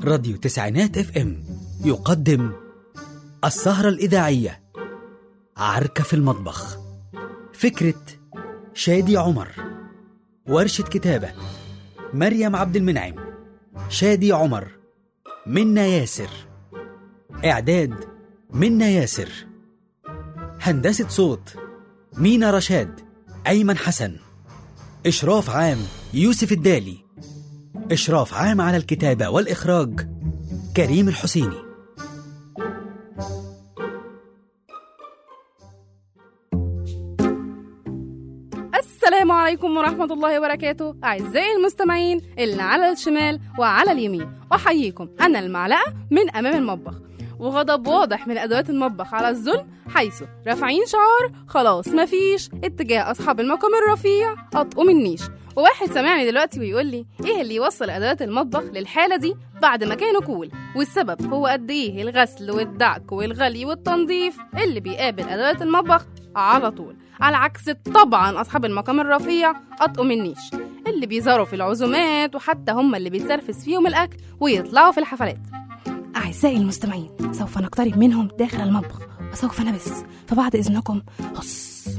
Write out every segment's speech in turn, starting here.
راديو تسعينات اف ام يقدم السهرة الإذاعية عركة في المطبخ فكرة شادي عمر ورشة كتابة مريم عبد المنعم شادي عمر منا ياسر إعداد منا ياسر هندسة صوت مينا رشاد أيمن حسن إشراف عام يوسف الدالي إشراف عام على الكتابة والإخراج كريم الحسيني السلام عليكم ورحمة الله وبركاته أعزائي المستمعين اللي على الشمال وعلى اليمين أحييكم أنا المعلقة من أمام المطبخ وغضب واضح من أدوات المطبخ على الظلم حيث رافعين شعار خلاص مفيش اتجاه أصحاب المقام الرفيع أطقوا من النيش وواحد سمعني دلوقتي ويقول لي ايه اللي يوصل ادوات المطبخ للحاله دي بعد ما كانوا كول والسبب هو قد ايه الغسل والدعك والغلي والتنظيف اللي بيقابل ادوات المطبخ على طول على عكس طبعا اصحاب المقام الرفيع اطقوا من النيش اللي بيظهروا في العزومات وحتى هم اللي بيتسرفس فيهم الاكل ويطلعوا في الحفلات اعزائي المستمعين سوف نقترب منهم داخل المطبخ وسوف نبث فبعد اذنكم هص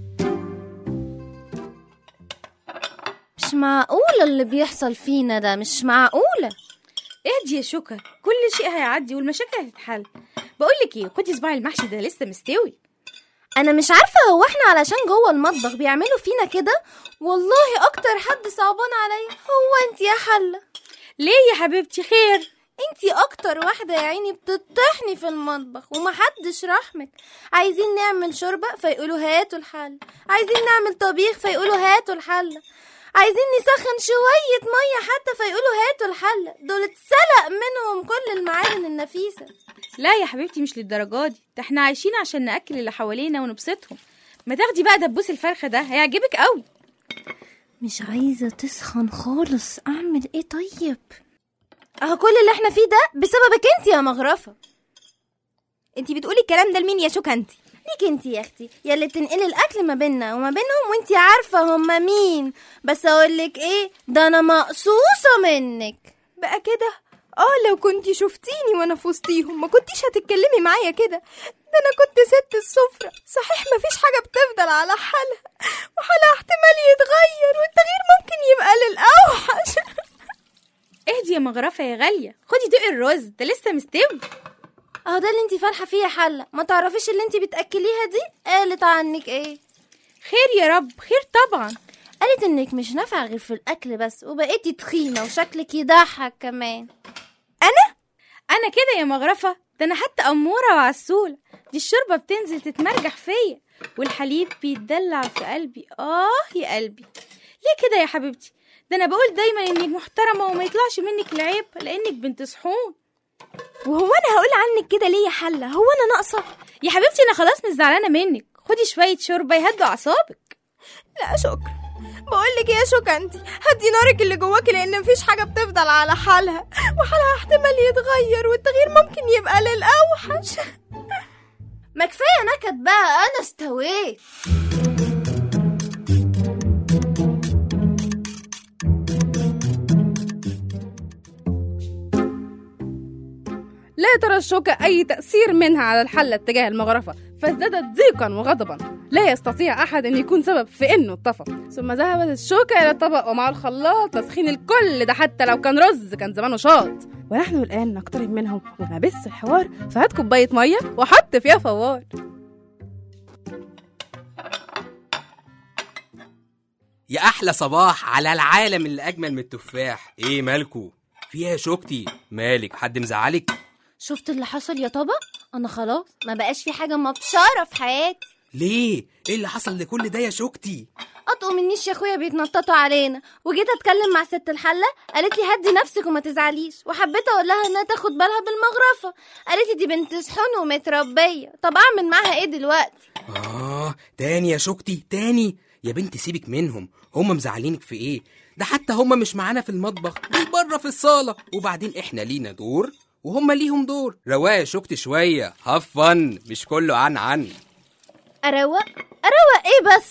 مش معقولة اللي بيحصل فينا ده مش معقولة اهدي يا شوكة كل شيء هيعدي والمشاكل هتتحل بقولك ايه خدي صباع المحشي ده لسه مستوي أنا مش عارفة هو احنا علشان جوه المطبخ بيعملوا فينا كده والله أكتر حد صعبان عليا هو انت يا حلة ليه يا حبيبتي خير انتي اكتر واحدة يا عيني بتطحني في المطبخ ومحدش رحمك عايزين نعمل شوربة فيقولوا هاتوا الحل عايزين نعمل طبيخ فيقولوا هاتوا الحلة عايزين نسخن شوية مية حتى فيقولوا هاتوا الحلة دول اتسلق منهم كل المعادن النفيسة لا يا حبيبتي مش للدرجة دي ده احنا عايشين عشان ناكل اللي حوالينا ونبسطهم ما تاخدي بقى دبوس الفرخة ده هيعجبك قوي مش عايزة تسخن خالص اعمل ايه طيب اهو كل اللي احنا فيه ده بسببك انت يا مغرفة انتي بتقولي الكلام ده لمين يا شوكة انتي ليك انت يا اختي يا اللي بتنقلي الاكل ما بيننا وما بينهم وانت عارفة هما مين بس اقولك ايه ده انا مقصوصة منك بقى كده اه لو كنتي شفتيني وانا في وسطيهم ما كنتيش هتتكلمي معايا كده ده انا كنت ست السفرة صحيح مفيش حاجة بتفضل على حالها وحالها احتمال يتغير والتغيير ممكن يبقى للأوحش اهدي يا مغرفة يا غالية خدي دقي الرز ده لسه مستوي اهو ده اللي انت فالحة فيه يا حلة ما تعرفيش اللي انت بتأكليها دي قالت عنك ايه خير يا رب خير طبعا قالت انك مش نافعة غير في الاكل بس وبقيتي تخينة وشكلك يضحك كمان انا كده يا مغرفة ده انا حتى أمورة وعسولة دي الشوربة بتنزل تتمرجح فيا والحليب بيتدلع في قلبي اه يا قلبي ليه كده يا حبيبتي ده انا بقول دايما انك محترمة وما يطلعش منك العيب لانك بنت صحون وهو انا هقول عنك كده ليه يا حلة هو انا ناقصة يا حبيبتي انا خلاص مش زعلانة منك خدي شوية شوربة يهدوا اعصابك لا شكرا بقول لك ايه يا شوكة انتي هدي نارك اللي جواكي لان مفيش حاجة بتفضل على حالها وحالها احتمال يتغير والتغيير ممكن يبقى للأوحش ما كفاية نكد بقى انا استويت لا ترى الشوكة أي تأثير منها على الحلة اتجاه المغرفة فازدادت ضيقا وغضبا لا يستطيع أحد أن يكون سبب في أنه اتطفى ثم ذهبت الشوكة إلى الطبق ومع الخلاط تسخين الكل ده حتى لو كان رز كان زمانه شاط ونحن الآن نقترب منهم ونبث الحوار فهات كوباية مية وحط فيها فوار يا احلى صباح على العالم اللي اجمل من التفاح ايه مالكو فيها يا شوكتي مالك حد مزعلك شفت اللي حصل يا طبق انا خلاص ما بقاش في حاجة مبشرة في حياتي ليه ايه اللي حصل لكل ده يا شوكتي اطقوا منيش يا اخويا بيتنططوا علينا وجيت اتكلم مع ست الحله قالت لي هدي نفسك وما تزعليش وحبيت اقول لها انها تاخد بالها بالمغرفه قالت لي دي بنت صحون ومتربيه طب اعمل معاها ايه دلوقتي اه تاني يا شوكتي تاني يا بنتي سيبك منهم هم مزعلينك في ايه ده حتى هم مش معانا في المطبخ دول بره في الصاله وبعدين احنا لينا دور وهم ليهم دور رواق يا شوكتي شويه هفن مش كله عن عن اروق اروق ايه بس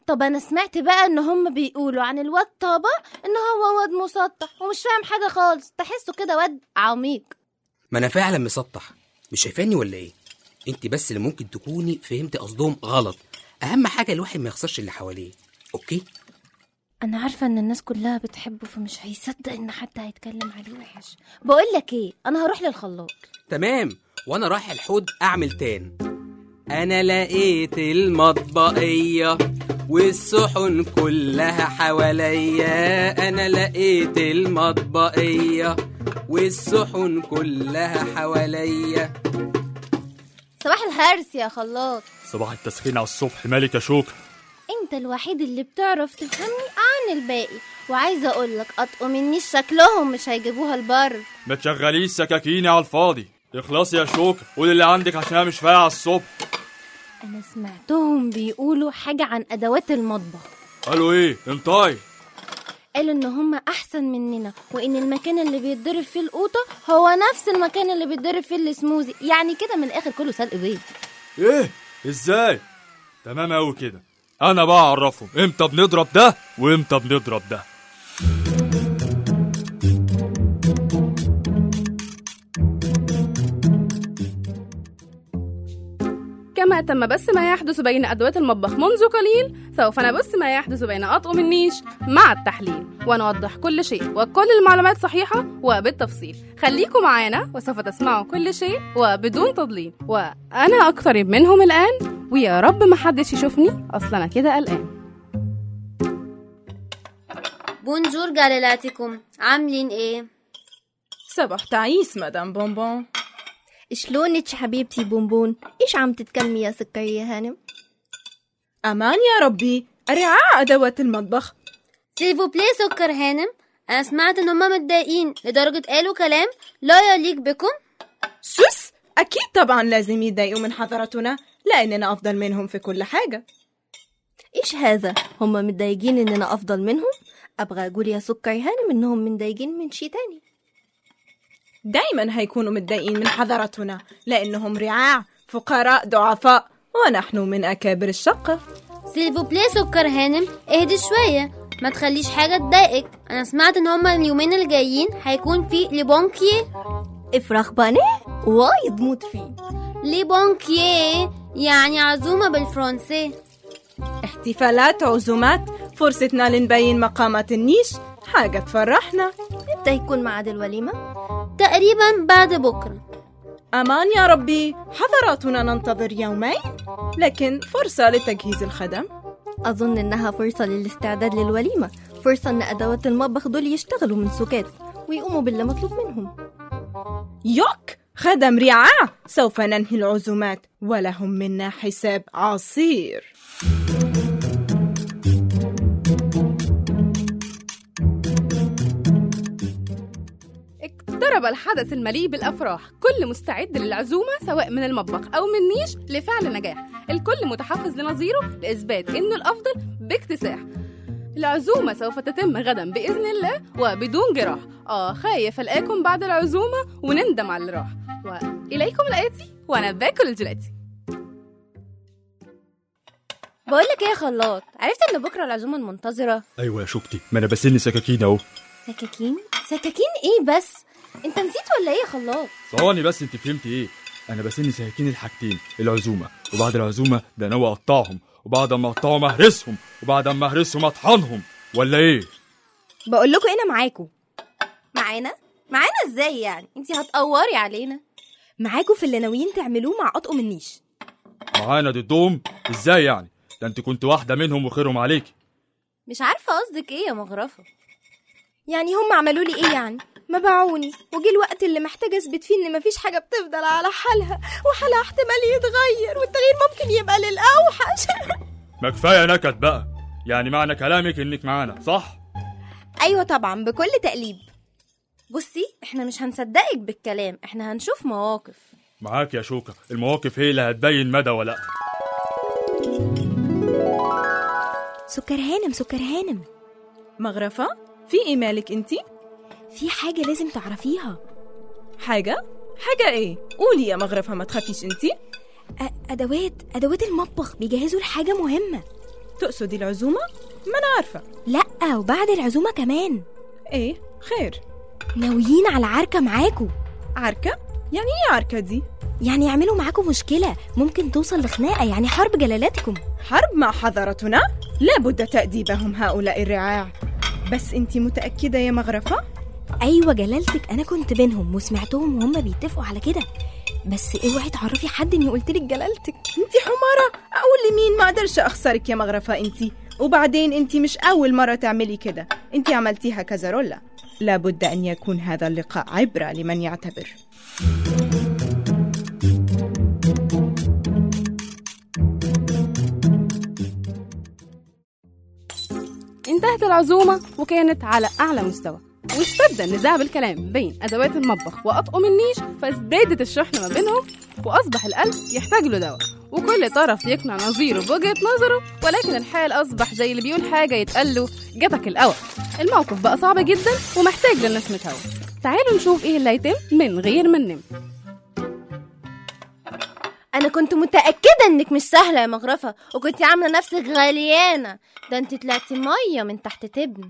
طب انا سمعت بقى ان هم بيقولوا عن الواد طابع ان هو واد مسطح ومش فاهم حاجه خالص تحسه كده واد عميق ما انا فعلا مسطح مش شايفاني ولا ايه انت بس اللي ممكن تكوني فهمتي قصدهم غلط اهم حاجه الواحد ما يخسرش اللي حواليه اوكي انا عارفه ان الناس كلها بتحبه فمش هيصدق ان حد هيتكلم عليه وحش بقول لك ايه انا هروح للخلاط تمام وانا رايح الحوض اعمل تان انا لقيت المطبقيه والصحن كلها حواليا انا لقيت المطبقيه والصحن كلها حواليا صباح الهرس يا خلاط صباح التسخين على الصبح مالك يا شوكة انت الوحيد اللي بتعرف تفهمني عن الباقي وعايزه اقول لك اطقمنيش شكلهم مش هيجيبوها البر ما تشغليش سكاكيني على الفاضي اخلصي يا شوكة قول اللي عندك عشان انا مش فايق على الصبح انا سمعتهم بيقولوا حاجه عن ادوات المطبخ قالوا ايه انطاي قالوا ان هم احسن مننا وان المكان اللي بيتضرب فيه القوطه هو نفس المكان اللي بيتضرب فيه السموزي يعني كده من الاخر كله سلق بيض ايه ازاي تمام اوي كده انا بقى اعرفهم امتى بنضرب ده وامتى بنضرب ده كما تم بث ما يحدث بين أدوات المطبخ منذ قليل سوف نبث ما يحدث بين أطقم النيش مع التحليل ونوضح كل شيء وكل المعلومات صحيحة وبالتفصيل خليكم معانا وسوف تسمعوا كل شيء وبدون تضليل وأنا أقترب منهم الآن ويا رب محدش يشوفني أصلا أنا كده قلقان بونجور جلالاتكم عاملين ايه صباح تعيس مدام بونبون شلونك حبيبتي بونبون ايش عم تتكلمي يا سكري يا هانم أمان يا ربي رعاع أدوات المطبخ سيلفو بلاي سكر هانم انا سمعت ان هما متضايقين لدرجه قالوا كلام لا يليق بكم سس أكيد طبعا لازم يتضايقوا من حضرتنا لأننا أفضل منهم في كل حاجة ايش هذا هم متضايقين اننا افضل منهم ابغى اقول يا سكري هانم انهم متضايقين من شي تاني دايما هيكونوا متضايقين من حضرتنا لأنهم رعاع فقراء ضعفاء ونحن من أكابر الشقة سيلفو بلاي سكر هانم اهدي شويه ما تخليش حاجه تضايقك انا سمعت ان هما اليومين الجايين هيكون في ليبونكيه افراخ بانيه وايد موت فيه ليبونكيه يعني عزومه بالفرنسي احتفالات عزومات فرصتنا لنبين مقامات النيش حاجة تفرحنا امتى يكون ميعاد الوليمه تقريبا بعد بكره أمان يا ربي حضراتنا ننتظر يومين لكن فرصة لتجهيز الخدم اظن انها فرصه للاستعداد للوليمه فرصه ان ادوات المطبخ دول يشتغلوا من سكات ويقوموا باللي مطلوب منهم يوك خدم رعاع سوف ننهي العزومات ولهم منا حساب عصير اقترب الحدث المليء بالافراح كل مستعد للعزومه سواء من المطبخ او من نيش لفعل نجاح الكل متحفز لنظيره لاثبات انه الافضل باكتساح العزومة سوف تتم غدا بإذن الله وبدون جراح آه خايف ألاقيكم بعد العزومة ونندم على اللي راح وإليكم الآتي وأنا باكل الجيلاتي بقول لك ايه يا خلاط عرفت ان بكره العزومه المنتظره ايوه يا شوكتي ما انا بسن سكاكين اهو سكاكين سكاكين ايه بس انت نسيت ولا ايه يا خلاط ثواني بس انت فهمتي ايه انا بسن سكاكين الحاجتين العزومه وبعد العزومه ده ناوي اقطعهم وبعد ما اقطعهم اهرسهم وبعد ما اهرسهم اطحنهم ولا ايه بقول لكم انا معاكم معانا معانا ازاي يعني انت هتقوري علينا معاكم في اللي ناويين تعملوه مع اطقم النيش معانا ضدهم ازاي يعني ده انت كنت واحده منهم وخيرهم عليكي مش عارفه قصدك ايه يا مغرفه يعني هم عملوا لي ايه يعني ما باعوني وجي الوقت اللي محتاجه اثبت فيه ان مفيش حاجه بتفضل على حالها وحالها احتمال يتغير والتغيير ممكن يبقى للاوحش ما كفايه نكد بقى يعني معنى كلامك انك معانا صح ايوه طبعا بكل تقليب بصي احنا مش هنصدقك بالكلام احنا هنشوف مواقف معاك يا شوكة المواقف هي اللي هتبين مدى ولا سكر هانم سكر هانم مغرفة في إيه مالك انتي؟ في حاجه لازم تعرفيها حاجة؟ حاجة ايه؟ قولي يا مغرفة ما تخافيش انتي أ- ادوات ادوات المطبخ بيجهزوا لحاجه مهمه تقصدي العزومة؟ ما أنا عارفة لا وبعد العزومة كمان إيه خير ناويين على عركة معاكوا عركة؟ يعني إيه عركة دي؟ يعني يعملوا معاكوا مشكلة ممكن توصل لخناقة يعني حرب جلالاتكم حرب مع حضرتنا؟ لابد تأديبهم هؤلاء الرعاع بس أنت متأكدة يا مغرفة؟ أيوة جلالتك أنا كنت بينهم وسمعتهم وهم بيتفقوا على كده بس اوعي تعرفي حد اني قلتلك جلالتك أنت حمارة أقول لمين ما أقدرش أخسرك يا مغرفة أنت وبعدين أنت مش أول مرة تعملي كده أنت عملتيها كذا رولة لابد أن يكون هذا اللقاء عبرة لمن يعتبر انتهت العزومة وكانت على أعلى مستوى واشتد النزاع بالكلام بين أدوات المطبخ وأطقم النيش فازدادت الشحنة ما بينهم وأصبح القلب يحتاج له دواء وكل طرف يقنع نظيره بوجهة نظره ولكن الحال أصبح زي اللي بيقول حاجة يتقال له جاتك القوى الموقف بقى صعب جدا ومحتاج للناس متهوى تعالوا نشوف ايه اللي هيتم من غير ما ننام انا كنت متاكده انك مش سهله يا مغرفه وكنت عامله نفسك غليانه ده انت طلعتي ميه من تحت تبن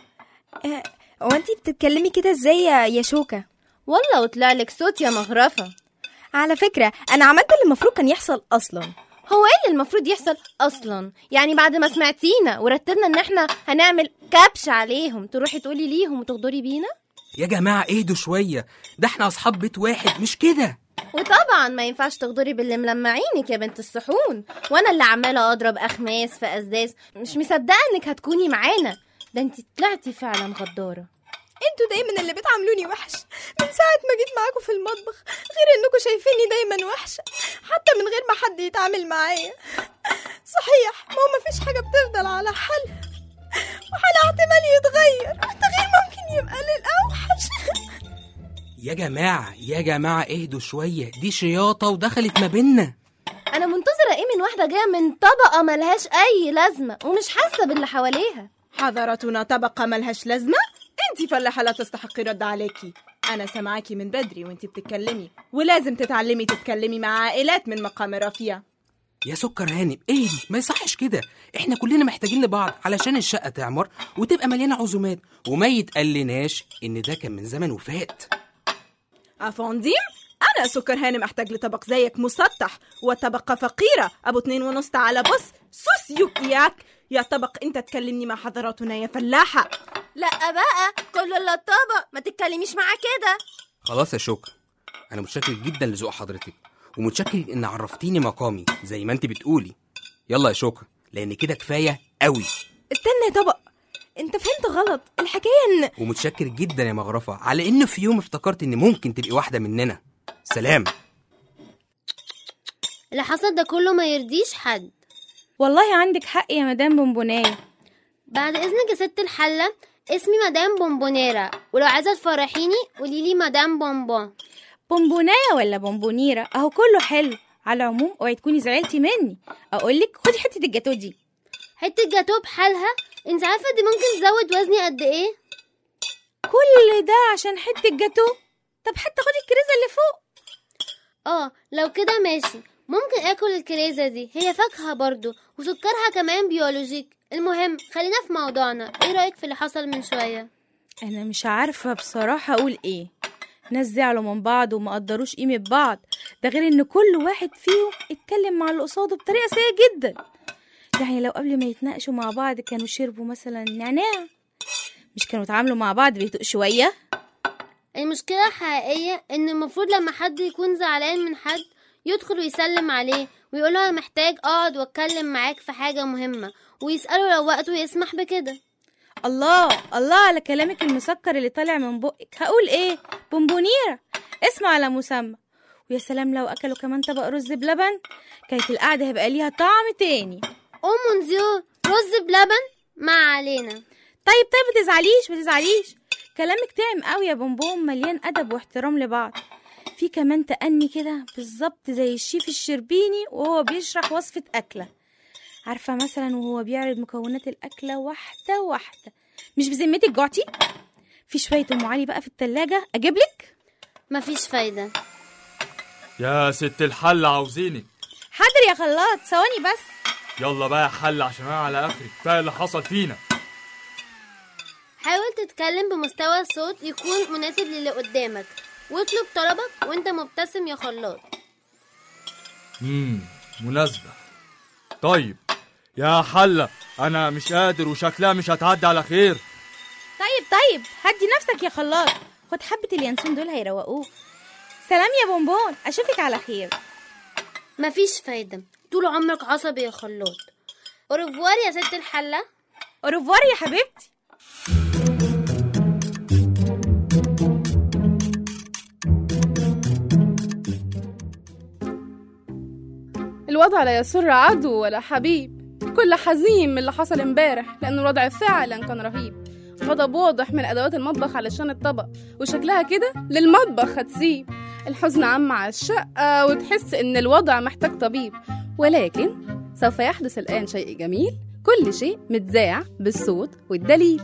هو انتي بتتكلمي كده ازاي يا يا شوكة والله وطلع لك صوت يا مغرفه على فكرة انا عملت اللي المفروض كان يحصل اصلا هو ايه اللي المفروض يحصل اصلا يعني بعد ما سمعتينا ورتبنا ان احنا هنعمل كبش عليهم تروحي تقولي ليهم وتغدري بينا يا جماعة اهدوا شوية ده احنا أصحاب بيت واحد مش كده وطبعا ما ينفعش تغدري باللي ملمعينك يا بنت الصحون وانا اللي عماله اضرب اخماس في اسداس مش مصدقه انك هتكوني معانا ده انت طلعتي فعلا غداره انتوا دايما اللي بتعاملوني وحش من ساعة ما جيت معاكم في المطبخ غير انكم شايفيني دايما وحشة حتى من غير ما حد يتعامل معايا صحيح ما هو مفيش حاجة بتفضل على حالها وحالها احتمال يتغير والتغيير ممكن يبقى للأوحش يا جماعة يا جماعة اهدوا شوية دي شياطة ودخلت ما بينا انا منتظره ايه من واحده جايه من طبقه ملهاش اي لازمه ومش حاسه باللي حواليها حضرتنا طبقة ملهاش لازمة انت فلاحة لا تستحقي رد عليكي انا سامعاكي من بدري وانت بتتكلمي ولازم تتعلمي تتكلمي مع عائلات من مقام رفيع يا سكر هانم اهدي ما يصحش كده احنا كلنا محتاجين لبعض علشان الشقة تعمر وتبقى مليانة عزومات وما يتقلناش ان ده كان من زمن وفات افنديم انا سكر هانم احتاج لطبق زيك مسطح وطبقة فقيرة ابو اتنين ونص تعالى بص سوس يوكياك يا طبق انت تكلمني مع حضراتنا يا فلاحة لا بقى كل الا الطبق ما تتكلميش معاه كده خلاص يا شكر انا متشكر جدا لذوق حضرتك ومتشكر ان عرفتيني مقامي زي ما انت بتقولي يلا يا شكر لان كده كفايه قوي استنى يا طبق انت فهمت غلط الحكاية ان ومتشكر جدا يا مغرفه على ان في يوم افتكرت ان ممكن تبقي واحده مننا سلام اللي حصل ده كله ما يرضيش حد والله عندك حق يا مدام بونبونايه بعد اذنك يا ست الحله اسمي مدام بونبونيرا ولو عايزه تفرحيني قولي لي مدام بونبون بونبونايه ولا بونبونيره اهو كله حلو على العموم اوعي تكوني زعلتي مني اقولك خدي حته الجاتو دي حته جاتوه بحالها انت عارفه دي ممكن تزود وزني قد ايه كل ده عشان حته جاتو طب حتى خدي الكريزه اللي فوق اه لو كده ماشي ممكن اكل الكريزه دي هي فاكهه برضو وسكرها كمان بيولوجيك المهم خلينا في موضوعنا ايه رايك في اللي حصل من شويه انا مش عارفه بصراحه اقول ايه ناس زعلوا من بعض وما قدروش قيمه بعض ده غير ان كل واحد فيهم اتكلم مع اللي قصاده بطريقه سيئه جدا يعني لو قبل ما يتناقشوا مع بعض كانوا شربوا مثلا نعناع مش كانوا اتعاملوا مع بعض بهدوء شويه المشكله الحقيقيه ان المفروض لما حد يكون زعلان من حد يدخل ويسلم عليه ويقول له انا محتاج اقعد واتكلم معاك في حاجه مهمه ويساله لو وقته يسمح بكده الله الله على كلامك المسكر اللي طالع من بقك هقول ايه بونبونيرة اسمع على مسمى ويا سلام لو اكلوا كمان طبق رز بلبن كانت القعده هيبقى ليها طعم تاني ام منزيو رز بلبن ما علينا طيب طيب ما تزعليش ما تزعليش كلامك طعم قوي يا بونبون مليان ادب واحترام لبعض في كمان تأني كده بالظبط زي الشيف الشربيني وهو بيشرح وصفة أكلة عارفة مثلا وهو بيعرض مكونات الأكلة واحدة واحدة مش بذمتك جوعتي؟ في شوية أم علي بقى في التلاجة أجيبلك؟ مفيش فايده يا ست الحل عاوزينك حاضر يا خلاط ثواني بس يلا بقى يا حل عشان انا على اخري كفايه اللي حصل فينا حاول تتكلم بمستوى الصوت يكون مناسب للي قدامك واطلب طلبك وانت مبتسم يا خلاط امم مناسبه طيب يا حله انا مش قادر وشكلها مش هتعدي على خير طيب طيب هدي نفسك يا خلاط خد حبة اليانسون دول هيروقوك سلام يا بونبون اشوفك على خير مفيش فايدة طول عمرك عصبي يا خلاط أوروفوار يا ست الحلة اوروفوار يا حبيبتي الوضع لا يسر عدو ولا حبيب كل حزين من اللي حصل امبارح لأن الوضع فعلا كان رهيب غضب واضح من أدوات المطبخ علشان الطبق وشكلها كده للمطبخ هتسيب الحزن عم على الشقة وتحس إن الوضع محتاج طبيب ولكن سوف يحدث الآن شيء جميل كل شيء متذاع بالصوت والدليل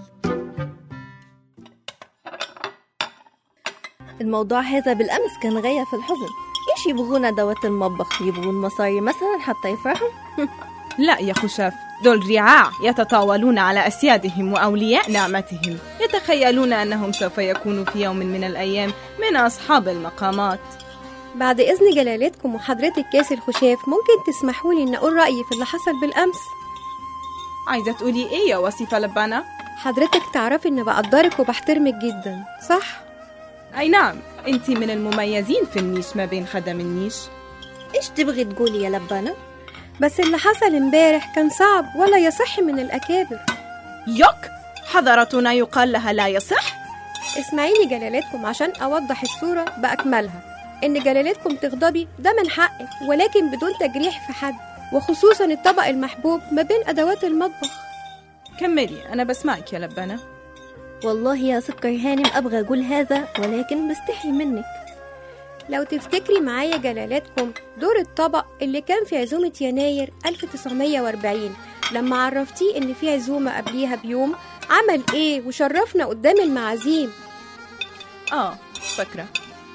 الموضوع هذا بالأمس كان غاية في الحزن إيش يبغون أدوات المطبخ يبغون مصاري مثلا حتى يفرحوا لا يا خشاف دول رعاع يتطاولون على أسيادهم وأولياء نعمتهم يتخيلون أنهم سوف يكونوا في يوم من الأيام من أصحاب المقامات بعد إذن جلالتكم وحضرتك كاس الخشاف ممكن تسمحوا لي إن أقول رأيي في اللي حصل بالأمس عايزة تقولي إيه يا وصيفة لبانة؟ حضرتك تعرفي إن بقدرك وبحترمك جدا صح؟ أي نعم أنت من المميزين في النيش ما بين خدم النيش إيش تبغي تقولي يا لبانة؟ بس اللي حصل امبارح كان صعب ولا يصح من الأكابر يك حضرتنا يقال لها لا يصح اسمعيني جلالتكم عشان أوضح الصورة بأكملها إن جلالتكم تغضبي ده من حقك ولكن بدون تجريح في حد وخصوصا الطبق المحبوب ما بين أدوات المطبخ كملي أنا بسمعك يا لبانة والله يا سكر هانم أبغى أقول هذا ولكن بستحي منك لو تفتكري معايا جلالتكم دور الطبق اللي كان في عزومة يناير 1940 لما عرفتيه إن في عزومة قبليها بيوم عمل إيه وشرفنا قدام المعازيم آه فاكرة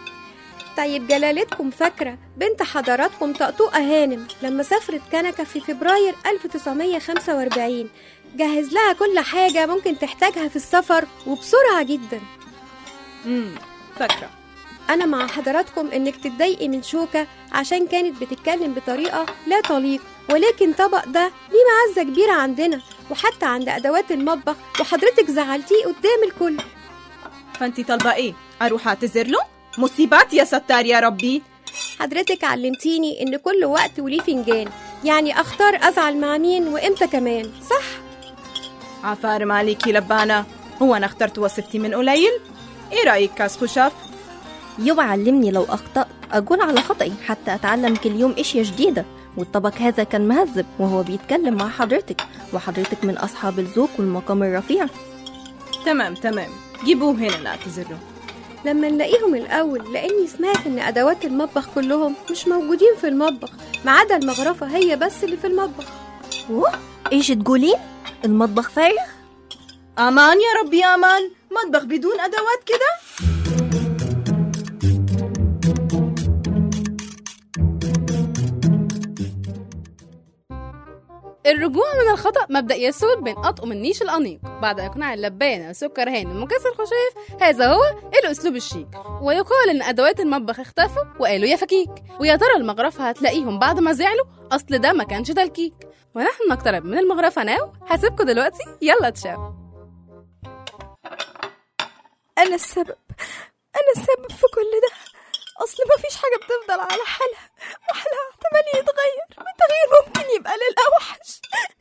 طيب جلالتكم فاكرة بنت حضراتكم طقطوقة هانم لما سافرت كنكة في فبراير 1945 جهز لها كل حاجة ممكن تحتاجها في السفر وبسرعة جدا امم فاكرة أنا مع حضراتكم إنك تتضايقي من شوكة عشان كانت بتتكلم بطريقة لا تليق ولكن طبق ده ليه معزة كبيرة عندنا وحتى عند أدوات المطبخ وحضرتك زعلتيه قدام الكل فأنت طالبة إيه؟ أروح أعتذر له؟ مصيبات يا ستار يا ربي حضرتك علمتيني إن كل وقت وليه فنجان يعني أختار أزعل مع مين وإمتى كمان صح؟ عفار مالك يا لبانة هو أنا اخترت وصفتي من قليل؟ إيه رأيك كاس خشاف؟ يبا علمني لو أخطأت أقول على خطأي حتى أتعلم كل يوم أشياء جديدة والطبق هذا كان مهذب وهو بيتكلم مع حضرتك وحضرتك من أصحاب الذوق والمقام الرفيع تمام تمام جيبوه هنا نعتذر له لما نلاقيهم الأول لأني سمعت إن أدوات المطبخ كلهم مش موجودين في المطبخ ما عدا المغرفة هي بس اللي في المطبخ أوه إيش تقولين؟ المطبخ فارغ؟ أمان يا ربي أمان مطبخ بدون أدوات كده؟ الرجوع من الخطأ مبدأ يسود بين أطقم النيش الأنيق بعد إقناع اللبانة وسكر هانم وكاس الخشاف هذا هو الأسلوب الشيك ويقال إن أدوات المطبخ اختفوا وقالوا يا فكيك ويا ترى المغرفة هتلاقيهم بعد ما زعلوا أصل ده ما كانش تلكيك ونحن نقترب من المغرفة ناو هسيبكم دلوقتي يلا تشاو أنا السبب أنا السبب في كل ده أصل مفيش حاجة بتفضل على حالها وحالها احتمال يتغير والتغيير ممكن يبقى للأوحش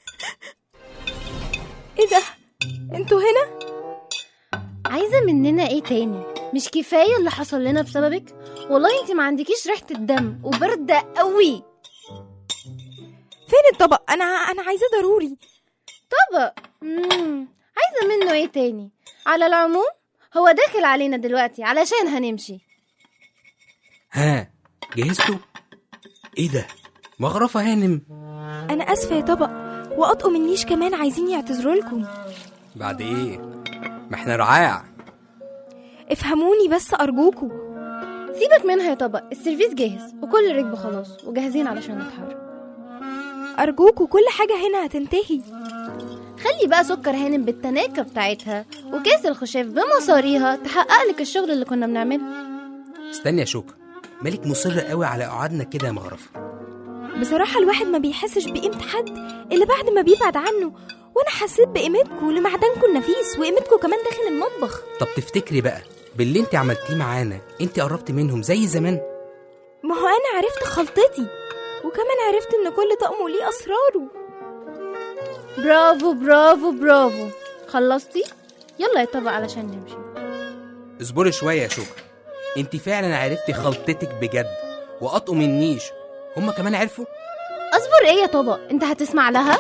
إيه ده؟ انتوا هنا؟ عايزة مننا ايه تاني مش كفاية اللي حصل لنا بسببك والله انت ما عندكيش ريحة الدم وباردة قوي فين الطبق؟ أنا أنا عايزاه ضروري طبق مم. عايزة منه ايه تاني على العموم هو داخل علينا دلوقتي علشان هنمشي ها جهزتوا ايه ده مغرفة هانم أنا آسفة يا طبق وأطقم النيش كمان عايزين يعتذروا لكم بعد ايه ما احنا رعاع افهموني بس أرجوكوا سيبك منها يا طبق السيرفيس جاهز وكل ركب خلاص وجاهزين علشان نتحرك أرجوكوا كل حاجة هنا هتنتهي خلي بقى سكر هانم بالتناكة بتاعتها وكاس الخشاف بمصاريها تحقق لك الشغل اللي كنا بنعمله استني يا شوكة مالك مصر قوي على قعدنا كده يا مغرفة بصراحة الواحد ما بيحسش بقيمة حد إلا بعد ما بيبعد عنه وأنا حسيت بقيمتكوا لمعدنكوا النفيس وقيمتكوا كمان داخل المطبخ طب تفتكري بقى باللي انت عملتيه معانا انت قربت منهم زي زمان ما هو أنا عرفت خلطتي وكمان عرفت إن كل طقم ليه أسراره برافو برافو برافو خلصتي يلا يا طبق علشان نمشي اصبري شوية يا شوكة انت فعلا عرفتي خلطتك بجد وأطقم النيش هما كمان عرفوا اصبر ايه يا طبق انت هتسمع لها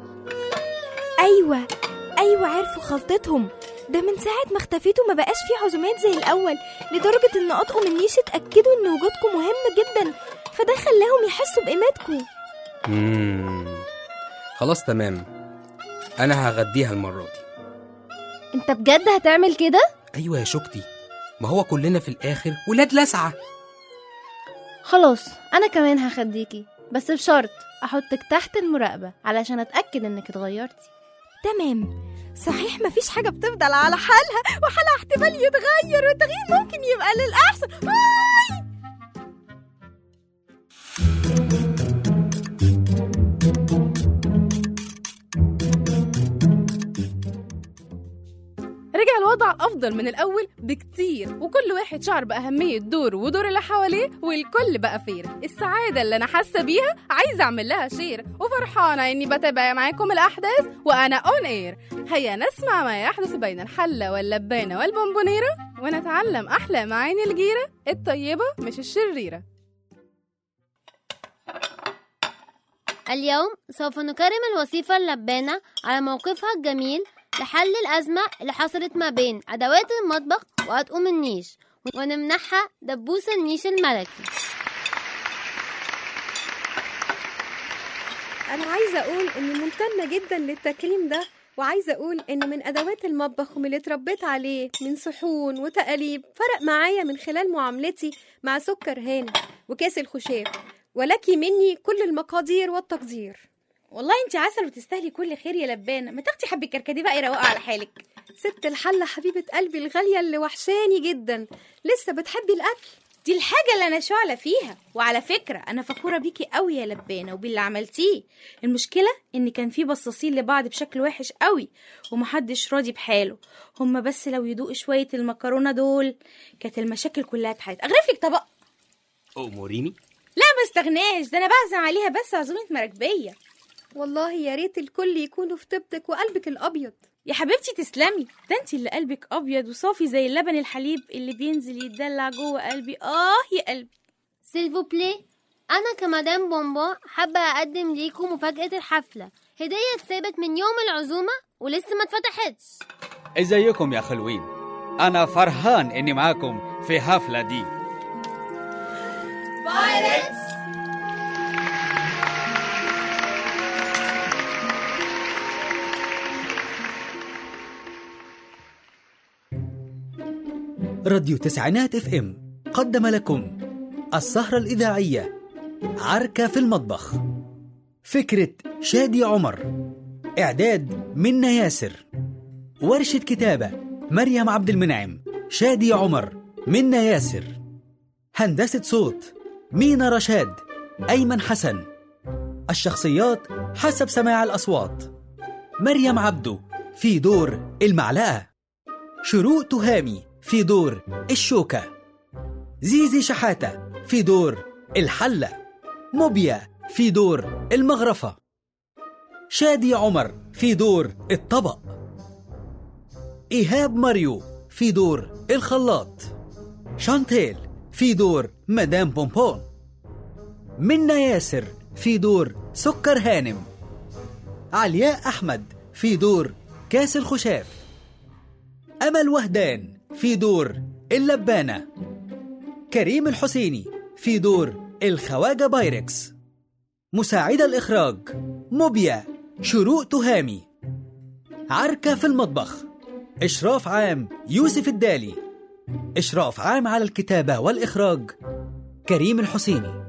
أيوة أيوة عرفوا خلطتهم ده من ساعة ما اختفيتوا ما بقاش في عزومات زي الأول لدرجة إن أطقم النيش اتأكدوا إن وجودكم مهم جدا فده خلاهم يحسوا بقيمتكم مم. خلاص تمام انا هغديها المرة دي انت بجد هتعمل كده ايوه يا شوكتي ما هو كلنا في الاخر ولاد لسعة خلاص انا كمان هخديكي بس بشرط احطك تحت المراقبة علشان اتأكد انك اتغيرتي تمام صحيح مفيش حاجة بتفضل على حالها وحالها احتمال يتغير والتغيير ممكن يبقى للأحسن آي! رجع الوضع أفضل من الأول بكتير وكل واحد شعر بأهمية دوره ودور اللي حواليه والكل بقى فير السعادة اللي أنا حاسة بيها عايزة أعمل لها شير وفرحانة إني بتابع معاكم الأحداث وأنا أون إير هيا نسمع ما يحدث بين الحلة واللبانة والبونبونيرة ونتعلم أحلى معاني الجيرة الطيبة مش الشريرة اليوم سوف نكرم الوصيفة اللبانة على موقفها الجميل لحل الأزمة اللي حصلت ما بين أدوات المطبخ وأطقم النيش ونمنحها دبوس النيش الملكي أنا عايزة أقول إني ممتنة جدا للتكريم ده وعايزة أقول إن من أدوات المطبخ ومن اللي اتربيت عليه من صحون وتقاليب فرق معايا من خلال معاملتي مع سكر هاني وكاس الخشاف ولك مني كل المقادير والتقدير والله انت عسل وتستاهلي كل خير يا لبانه ما تاخدي حبه كركديه بقى يروقوا على حالك ست الحلة حبيبة قلبي الغالية اللي وحشاني جدا لسه بتحبي الأكل دي الحاجه اللي انا شعله فيها وعلى فكره انا فخوره بيكي قوي يا لبانه وباللي عملتيه المشكله ان كان في بصاصين لبعض بشكل وحش قوي ومحدش راضي بحاله هما بس لو يدوقوا شويه المكرونه دول كانت المشاكل كلها اتحلت اغرف لك طبق أموريني لا ما استغناش ده انا بعزم عليها بس عزومه مراكبيه والله يا ريت الكل يكونوا في طيبتك وقلبك الأبيض يا حبيبتي تسلمي ده انت اللي قلبك ابيض وصافي زي اللبن الحليب اللي بينزل يتدلع جوه قلبي اه يا قلبي سيلفو بلاي أنا كمدام بومبا حابة أقدم ليكم مفاجأة الحفلة هدية اتثبت من يوم العزومة ولسه ما اتفتحتش ازيكم يا خلوين انا فرحان اني معاكم في حفلة دي راديو تسعينات اف ام قدم لكم السهرة الإذاعية عركة في المطبخ فكرة شادي عمر إعداد منا ياسر ورشة كتابة مريم عبد المنعم شادي عمر منا ياسر هندسة صوت مينا رشاد أيمن حسن الشخصيات حسب سماع الأصوات مريم عبده في دور المعلقة شروق تهامي في دور الشوكة زيزي شحاتة في دور الحلة موبيا في دور المغرفة شادي عمر في دور الطبق إيهاب ماريو في دور الخلاط شانتيل في دور مدام بومبون منا ياسر في دور سكر هانم علياء أحمد في دور كاس الخشاف أمل وهدان في دور اللبانة كريم الحسيني في دور الخواجة بايركس مساعدة الإخراج موبيا شروق تهامي عركة في المطبخ إشراف عام يوسف الدالي إشراف عام على الكتابة والإخراج كريم الحسيني